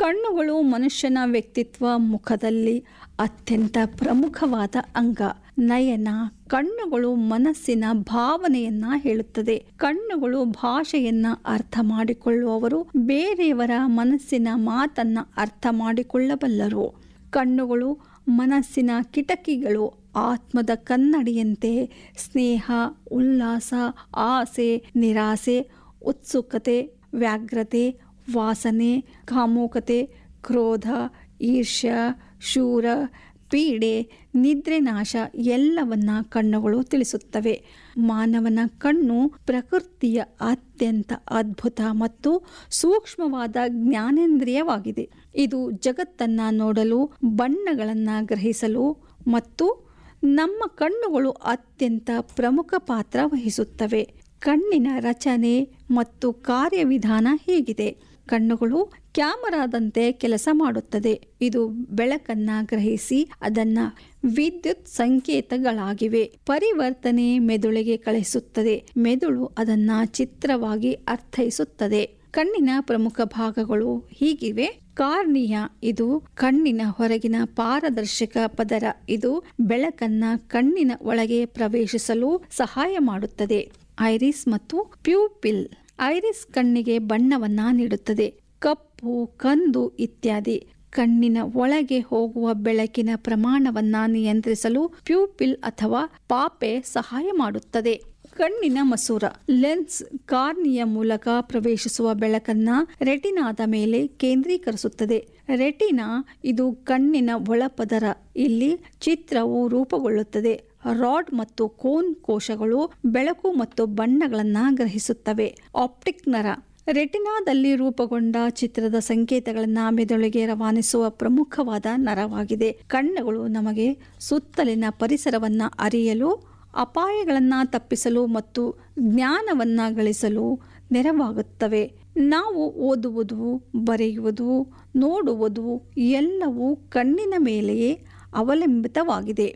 ಕಣ್ಣುಗಳು ಮನುಷ್ಯನ ವ್ಯಕ್ತಿತ್ವ ಮುಖದಲ್ಲಿ ಅತ್ಯಂತ ಪ್ರಮುಖವಾದ ಅಂಗ ನಯನ ಕಣ್ಣುಗಳು ಮನಸ್ಸಿನ ಭಾವನೆಯನ್ನ ಹೇಳುತ್ತದೆ ಕಣ್ಣುಗಳು ಭಾಷೆಯನ್ನ ಅರ್ಥ ಮಾಡಿಕೊಳ್ಳುವವರು ಬೇರೆಯವರ ಮನಸ್ಸಿನ ಮಾತನ್ನ ಅರ್ಥ ಮಾಡಿಕೊಳ್ಳಬಲ್ಲರು ಕಣ್ಣುಗಳು ಮನಸ್ಸಿನ ಕಿಟಕಿಗಳು ಆತ್ಮದ ಕನ್ನಡಿಯಂತೆ ಸ್ನೇಹ ಉಲ್ಲಾಸ ಆಸೆ ನಿರಾಸೆ ಉತ್ಸುಕತೆ ವ್ಯಾಘ್ರತೆ ವಾಸನೆ ಕಾಮುಕತೆ ಕ್ರೋಧ ಈರ್ಷ್ಯ ಶೂರ ಪೀಡೆ ನಿದ್ರೆನಾಶ ಎಲ್ಲವನ್ನ ಕಣ್ಣುಗಳು ತಿಳಿಸುತ್ತವೆ ಮಾನವನ ಕಣ್ಣು ಪ್ರಕೃತಿಯ ಅತ್ಯಂತ ಅದ್ಭುತ ಮತ್ತು ಸೂಕ್ಷ್ಮವಾದ ಜ್ಞಾನೇಂದ್ರಿಯವಾಗಿದೆ ಇದು ಜಗತ್ತನ್ನ ನೋಡಲು ಬಣ್ಣಗಳನ್ನು ಗ್ರಹಿಸಲು ಮತ್ತು ನಮ್ಮ ಕಣ್ಣುಗಳು ಅತ್ಯಂತ ಪ್ರಮುಖ ಪಾತ್ರ ವಹಿಸುತ್ತವೆ ಕಣ್ಣಿನ ರಚನೆ ಮತ್ತು ಕಾರ್ಯವಿಧಾನ ಹೀಗಿದೆ ಕಣ್ಣುಗಳು ಕ್ಯಾಮರಾದಂತೆ ಕೆಲಸ ಮಾಡುತ್ತದೆ ಇದು ಬೆಳಕನ್ನ ಗ್ರಹಿಸಿ ಅದನ್ನ ವಿದ್ಯುತ್ ಸಂಕೇತಗಳಾಗಿವೆ ಪರಿವರ್ತನೆ ಮೆದುಳಿಗೆ ಕಳಿಸುತ್ತದೆ ಮೆದುಳು ಅದನ್ನ ಚಿತ್ರವಾಗಿ ಅರ್ಥೈಸುತ್ತದೆ ಕಣ್ಣಿನ ಪ್ರಮುಖ ಭಾಗಗಳು ಹೀಗಿವೆ ಕಾರ್ನಿಯ ಇದು ಕಣ್ಣಿನ ಹೊರಗಿನ ಪಾರದರ್ಶಕ ಪದರ ಇದು ಬೆಳಕನ್ನ ಕಣ್ಣಿನ ಒಳಗೆ ಪ್ರವೇಶಿಸಲು ಸಹಾಯ ಮಾಡುತ್ತದೆ ಐರಿಸ್ ಮತ್ತು ಪ್ಯೂಪಿಲ್ ಐರಿಸ್ ಕಣ್ಣಿಗೆ ಬಣ್ಣವನ್ನ ನೀಡುತ್ತದೆ ಕಪ್ಪು ಕಂದು ಇತ್ಯಾದಿ ಕಣ್ಣಿನ ಒಳಗೆ ಹೋಗುವ ಬೆಳಕಿನ ಪ್ರಮಾಣವನ್ನ ನಿಯಂತ್ರಿಸಲು ಪ್ಯೂಪಿಲ್ ಅಥವಾ ಪಾಪೆ ಸಹಾಯ ಮಾಡುತ್ತದೆ ಕಣ್ಣಿನ ಮಸೂರ ಲೆನ್ಸ್ ಕಾರ್ನಿಯ ಮೂಲಕ ಪ್ರವೇಶಿಸುವ ಬೆಳಕನ್ನ ರೆಟಿನಾದ ಮೇಲೆ ಕೇಂದ್ರೀಕರಿಸುತ್ತದೆ ರೆಟಿನಾ ಇದು ಕಣ್ಣಿನ ಒಳಪದರ ಇಲ್ಲಿ ಚಿತ್ರವು ರೂಪುಗೊಳ್ಳುತ್ತದೆ ರಾಡ್ ಮತ್ತು ಕೋನ್ ಕೋಶಗಳು ಬೆಳಕು ಮತ್ತು ಬಣ್ಣಗಳನ್ನು ಗ್ರಹಿಸುತ್ತವೆ ಆಪ್ಟಿಕ್ ನರ ರೆಟಿನಾದಲ್ಲಿ ರೂಪುಗೊಂಡ ಚಿತ್ರದ ಸಂಕೇತಗಳನ್ನು ಮೆದುಳಿಗೆ ರವಾನಿಸುವ ಪ್ರಮುಖವಾದ ನರವಾಗಿದೆ ಕಣ್ಣುಗಳು ನಮಗೆ ಸುತ್ತಲಿನ ಪರಿಸರವನ್ನು ಅರಿಯಲು ಅಪಾಯಗಳನ್ನು ತಪ್ಪಿಸಲು ಮತ್ತು ಜ್ಞಾನವನ್ನು ಗಳಿಸಲು ನೆರವಾಗುತ್ತವೆ ನಾವು ಓದುವುದು ಬರೆಯುವುದು ನೋಡುವುದು ಎಲ್ಲವೂ ಕಣ್ಣಿನ ಮೇಲೆಯೇ ಅವಲಂಬಿತವಾಗಿದೆ